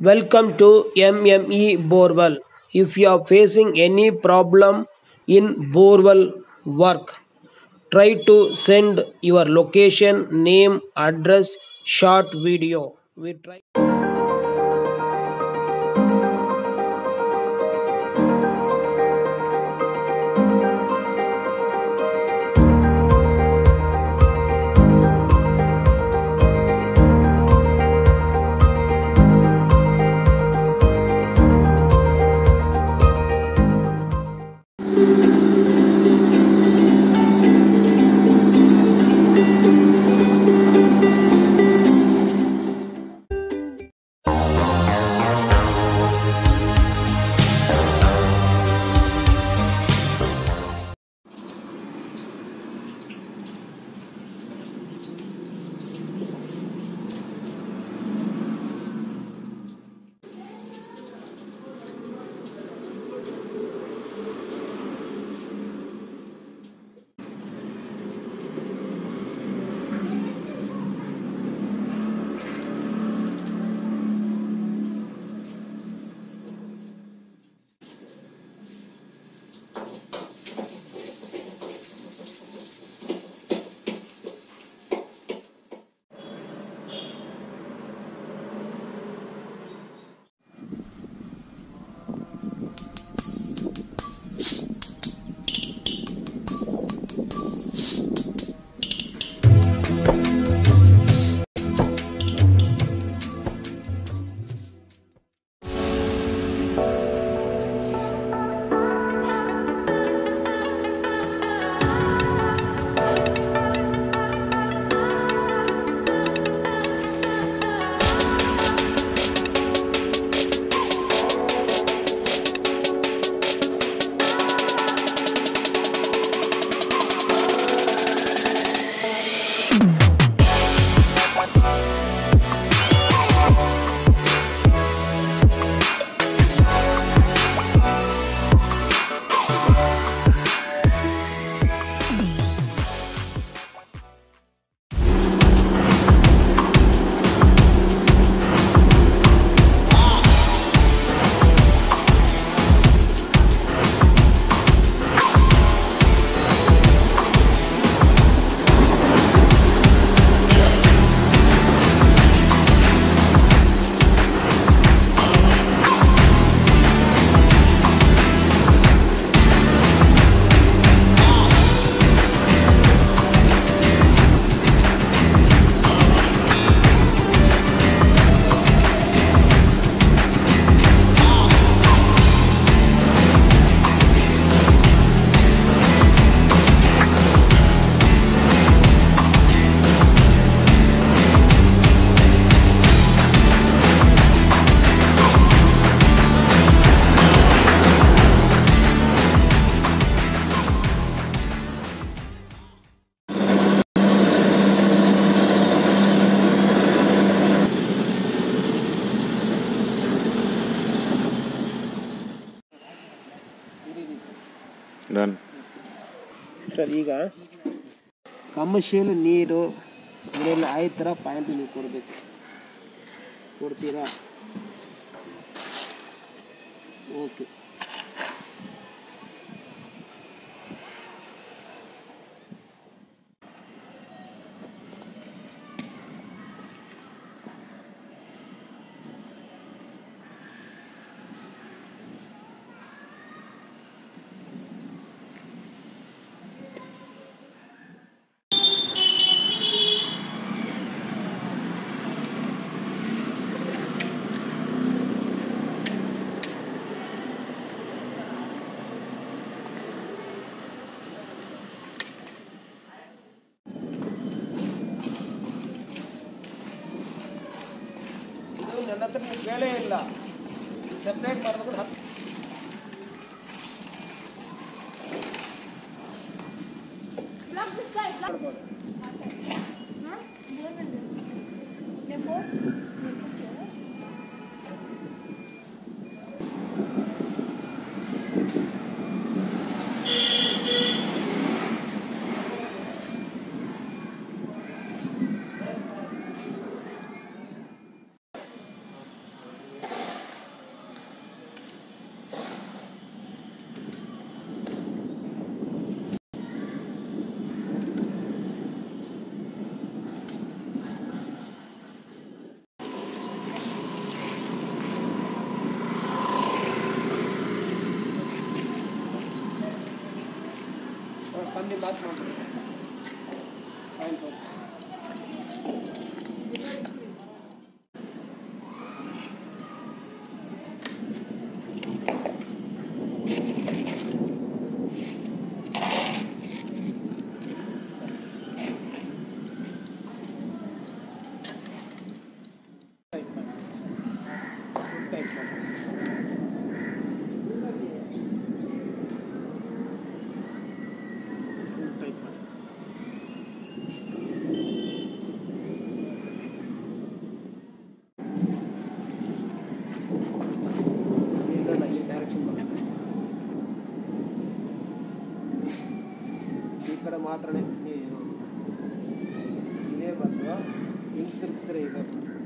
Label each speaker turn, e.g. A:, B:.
A: Welcome to MME Borewell. If you are facing any problem in borewell work, try to send your location, name, address, short video. We try.
B: Done
A: sir ಈಗ commercial ನೀರು ಇದರಲ್ಲಿ ಐದು ಥರ point ನೀವು ಕೊಡಬೇಕು ಕೊಡ್ತೀರಾ okay ಇದು ನನ್ನ ಹತ್ರ ನೀವು ಕೇಳೇ ಇಲ್ಲ ಸಪ್ರೇಟ್ ಮಾಡ್ಬೇಕು ಹತ್ತು
C: Plug this guy. Plug. Huh? Therefore,
A: ಬಂದು ಮಾತು ಮಾಡ್ತೀವಿ ಆಯ್ತು ಟೈಪ್ ಮಾಡಿ ಫುಲ್ ಟೈಪ್ ಮಾಡಿ ಫುಲ್ ಟೈಪ್ ಮಾಡಿ ಇಲ್ಲಿಂದ ಈ ಡೈರೆಕ್ಷನ್ ಬರುತ್ತೆ ಈ ಕಡೆ ಮಾತ್ರನೇ ನೀರು ಇದೇ ಬಂದು ಹಿಂಗೆ ತಿರುಗಿಸಿದ್ರೆ ಇದೆ